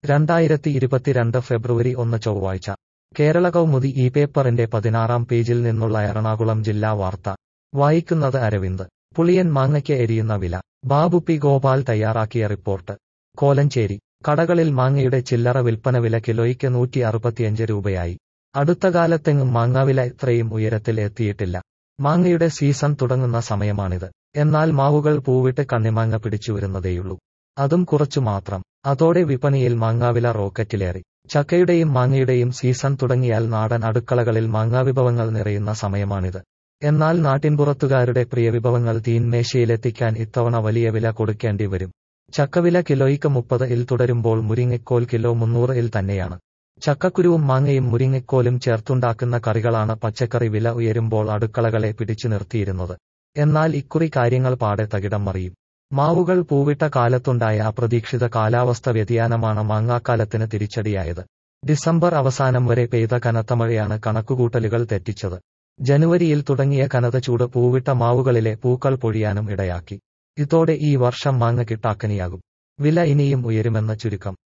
രണ്ടായിരത്തി ഇരുപത്തിരണ്ട് ഫെബ്രുവരി ഒന്ന് ചൊവ്വാഴ്ച കേരള കൗമുദി ഈ പേപ്പറിന്റെ പതിനാറാം പേജിൽ നിന്നുള്ള എറണാകുളം ജില്ലാ വാർത്ത വായിക്കുന്നത് അരവിന്ദ് പുളിയൻ മാങ്ങയ്ക്ക് എരിയുന്ന വില ബാബു പി ഗോപാൽ തയ്യാറാക്കിയ റിപ്പോർട്ട് കോലഞ്ചേരി കടകളിൽ മാങ്ങയുടെ ചില്ലറ വിൽപ്പന വില കിലോയ്ക്ക് നൂറ്റി അറുപത്തിയഞ്ച് രൂപയായി അടുത്ത കാലത്തെങ്ങും മാങ്ങാവില ഇത്രയും ഉയരത്തിൽ എത്തിയിട്ടില്ല മാങ്ങയുടെ സീസൺ തുടങ്ങുന്ന സമയമാണിത് എന്നാൽ മാവുകൾ പൂവിട്ട് കണ്ണിമാങ്ങ പിടിച്ചുവരുന്നതേയുള്ളൂ അതും കുറച്ചു മാത്രം അതോടെ വിപണിയിൽ മാങ്ങാവില റോക്കറ്റിലേറി ചക്കയുടെയും മാങ്ങയുടെയും സീസൺ തുടങ്ങിയാൽ നാടൻ അടുക്കളകളിൽ മാങ്ങാവിഭവങ്ങൾ നിറയുന്ന സമയമാണിത് എന്നാൽ നാട്ടിൻപുറത്തുകാരുടെ പ്രിയ വിഭവങ്ങൾ തീൻമേശയിലെത്തിക്കാൻ ഇത്തവണ വലിയ വില കൊടുക്കേണ്ടി വരും ചക്കവില കിലോയ്ക്ക് മുപ്പത് ഇൽ തുടരുമ്പോൾ മുരിങ്ങക്കോൽ കിലോ മുന്നൂറ് ഇൽ തന്നെയാണ് ചക്കക്കുരുവും മാങ്ങയും മുരിങ്ങക്കോലും ചേർത്തുണ്ടാക്കുന്ന കറികളാണ് പച്ചക്കറി വില ഉയരുമ്പോൾ അടുക്കളകളെ പിടിച്ചു നിർത്തിയിരുന്നത് എന്നാൽ ഇക്കുറി കാര്യങ്ങൾ പാടെ തകിടം മറിയും മാവുകൾ പൂവിട്ട കാലത്തുണ്ടായ അപ്രതീക്ഷിത കാലാവസ്ഥ വ്യതിയാനമാണ് മാങ്ങാക്കാലത്തിന് തിരിച്ചടിയായത് ഡിസംബർ അവസാനം വരെ പെയ്ത കനത്ത മഴയാണ് കണക്കുകൂട്ടലുകൾ തെറ്റിച്ചത് ജനുവരിയിൽ തുടങ്ങിയ കനത ചൂട് പൂവിട്ട മാവുകളിലെ പൂക്കൾ പൊഴിയാനും ഇടയാക്കി ഇതോടെ ഈ വർഷം മാങ്ങ കിട്ടാക്കനിയാകും വില ഇനിയും ഉയരുമെന്ന ചുരുക്കം